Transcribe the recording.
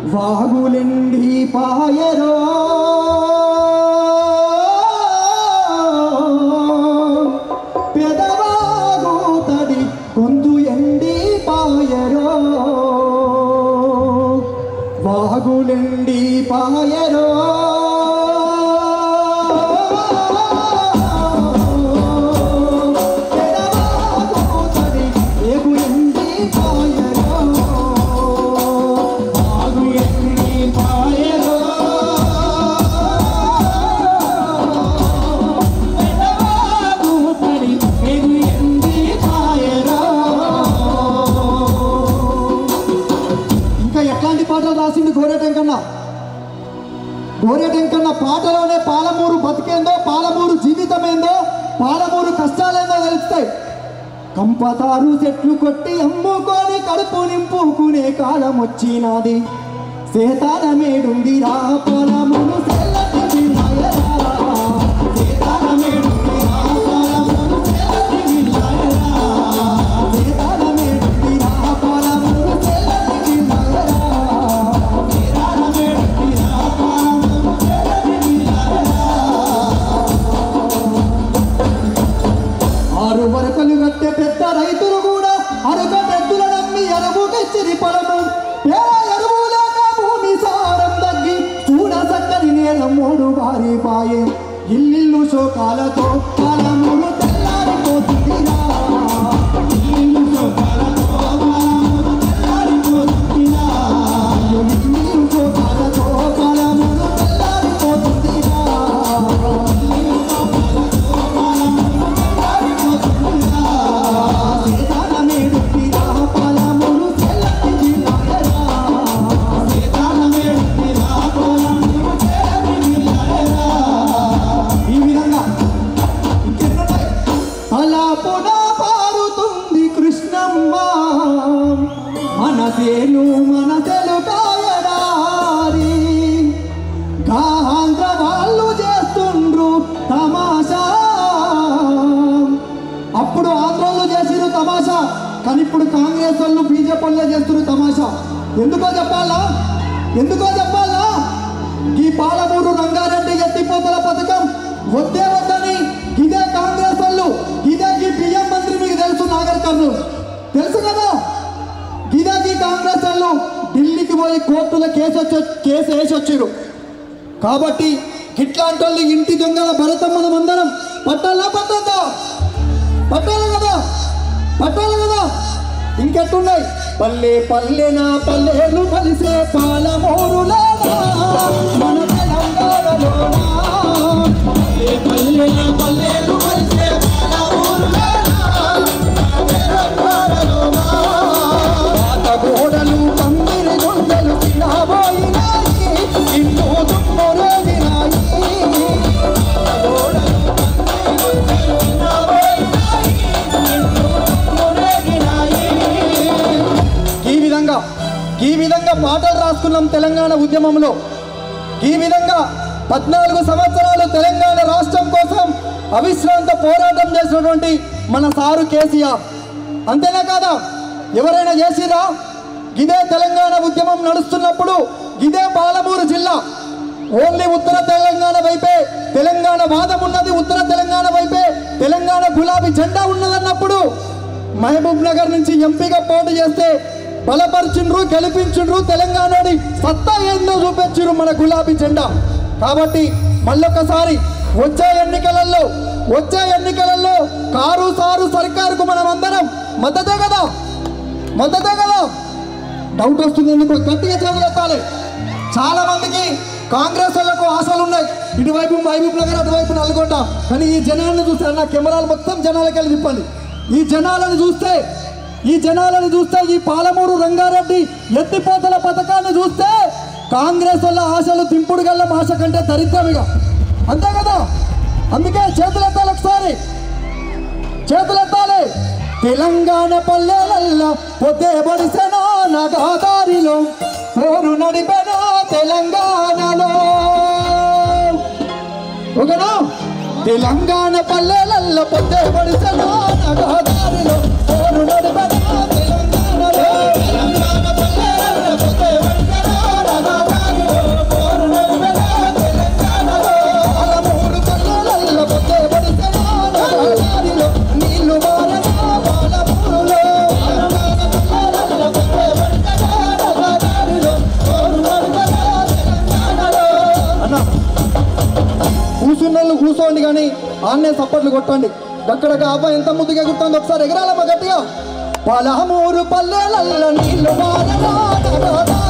వాగులెండి పాయరో పెదవాగు తడి కొందు ఎండి పాయరో వాగులెండి పాయరో పెదవాగు తడి ఏగు ఎండి పాయరో వాగు ఎండి పాయరో పెదవాగు తడి ఏగు ఎండి పాయరో ఇంకా ఎట్లాంటి పాటలు రాసిండు గోరేటంకన్న గోరేటంకన్న పాటలోనే పాలమూరు బతికేందో పాలమూరు జీవితమేందో పాలమూరు కష్టాలేందో తెలుస్తాయి కంపతారు చెట్లు కొట్టి అమ్ముకొని కడుపు నింపుకునే కాలం వచ్చినాది సేతానమేడుంది రా పొలమును సెల్లటి వినాయరా. సేతానమేడుంది రా పొలమును సెల్లటి వినాయరా. సేతానమేడుంది రా పొలమును సెల్లటి వినాయరా. సేతానమేడుంది రా పొలమును సెల్లటి వినాయరా. ఆరు వరకలు కట్టే పెద్ద రైతులు కూడా అరక పెద్దుల నమ్మి ఎరువు తెచ్చిరి పొలము పేర ఎరువు లేక భూమి సారం తగ్గి చూడ చక్కని నేల మూడు బారి పాయే ఇల్లిల్లు శోకాలతో పొలములు తెల్లారిపోతుందిరా ఇల్లిల్లు శోకాలతో పొలములు తెల్లారిపోతుందిరా ఇల్లిల్లు శోకాలతో పొలములు తెల్లారిపోతుందిరా ఇల్లిల్లు శోకాలతో పొలములు ఈ విధంగా ఇంకెన్నున్నాయి? అలా పునా పారుతుంది కృష్ణమ్మ మనసేను మనసెలు కాయడారి గాంధ్ర వాళ్ళు చేస్తుండ్రు తమాషా అప్పుడు ఆంధ్రలో చేసిరు తమాషా కానీ ఇప్పుడు కాంగ్రెస్ వాళ్ళు బీజేపీ వాళ్ళే చేస్తున్నారు తమాషా ఎందుకో చెప్పాలా ఎందుకో చెప్పాలా ఈ పాలమూరు రంగారెడ్డి ఎత్తిపోతల పథకం వద్దే వద్దని ఇదే కాంగ్రెస్ వాళ్ళు ఇదే ఈ బియ్యం మంత్రి మీకు తెలుసు నాగర్ కర్నూలు తెలుసు కదా ఇదే ఈ కాంగ్రెస్ వాళ్ళు ఢిల్లీకి పోయి కోర్టులో కేసు వచ్చి కేసు వేసి వచ్చారు కాబట్టి ఇట్లాంటి వాళ్ళు ఇంటి దొంగల భరతం మనం అందరం పట్టాలా పట్టద్దా పట్టాలి కదా పట్టాలి కదా ఇంకెట్టున్నాయి పల్లె పల్లెన పల్లెలు కలిసే పాలమూరులోనా మన తెలంగాణలోనా పల్లె పల్లెన పల్లెలు కలిసే పాలమూరులోనా మన తెలంగాణలోనా పాత గోడలు పందిరి గుండెలు తినబోయినాయి ఇల్లు దుమ్మురేగినాయి పాత గోడలు పందిరి గుండెలు తినబోయినాయి ఇల్లు దుమ్మురేగినాయి ఈ విధంగా ఈ విధంగా పాటలు రాసుకున్నాం తెలంగాణ ఉద్యమంలో ఈ విధంగా పద్నాలుగు సంవత్సరాలు తెలంగాణ రాష్ట్రం కోసం అవిశ్రాంత పోరాటం చేసినటువంటి మన సారు కేసీఆర్ అంతేనా కాదా ఎవరైనా చేసిరా ఇదే తెలంగాణ ఉద్యమం నడుస్తున్నప్పుడు ఇదే పాలమూరు జిల్లా ఓన్లీ ఉత్తర తెలంగాణ వైపే తెలంగాణ వాదం ఉన్నది ఉత్తర తెలంగాణ వైపే తెలంగాణ గులాబీ జెండా ఉన్నదన్నప్పుడు మహబూబ్ నగర్ నుంచి ఎంపీగా పోటీ చేస్తే బలపరిచిండ్రు గెలిపించిండ్రు తెలంగాణని సత్తా ఏందో చూపించారు మన గులాబీ జెండా కాబట్టి మళ్ళొకసారి వచ్చే ఎన్నికలలో వచ్చే ఎన్నికలలో కారు సారు సర్కారుకు మనం అందరం మద్దతే కదా మద్దతే కదా డౌట్ వస్తుంది ఎందుకు గట్టిగా చేతులెత్తాలి చాలా మందికి కాంగ్రెస్ వాళ్ళకు ఆశలు ఉన్నాయి ఇటువైపు మహబూబ్ నగర్ అటువైపు నల్గొండ కానీ ఈ జనాలను చూస్తే నా కెమెరాలు మొత్తం జనాలకి వెళ్ళి తిప్పండి ఈ జనాలను చూస్తే ఈ జనాలను చూస్తే ఈ పాలమూరు రంగారెడ్డి ఎత్తిపోతల పథకాన్ని చూస్తే కాంగ్రెస్ వల్ల ఆశలు దింపుడు గల్ల ఆశ కంటే దరిద్రమిగా అంతే కదా అందుకే చేతులెత్తాలి ఒకసారి చేతులెత్తాలి తెలంగాణ పల్లెలల్లో పొద్దే బడిసెనా నగాదారిలో పోరు నడిపెనా తెలంగాణలో ఒకనా తెలంగాణ పల్లెలల్లో పొద్దే బడిసెనా నగాదారిలో పోరు నడిపెనా తెలంగాణలో తెలంగాణ పల్లెలల్లో పొద్దే బడిసెనా కూర్చోండి కానీ ఆన్నే సప్పట్లు కొట్టండి అక్కడ కాప ఎంత ముద్దుగా ఎగురుతుందో ఒకసారి ఎగరాలమ్మా గట్టిగా పలమూరు పల్లెలల్ల నీళ్ళు వానరా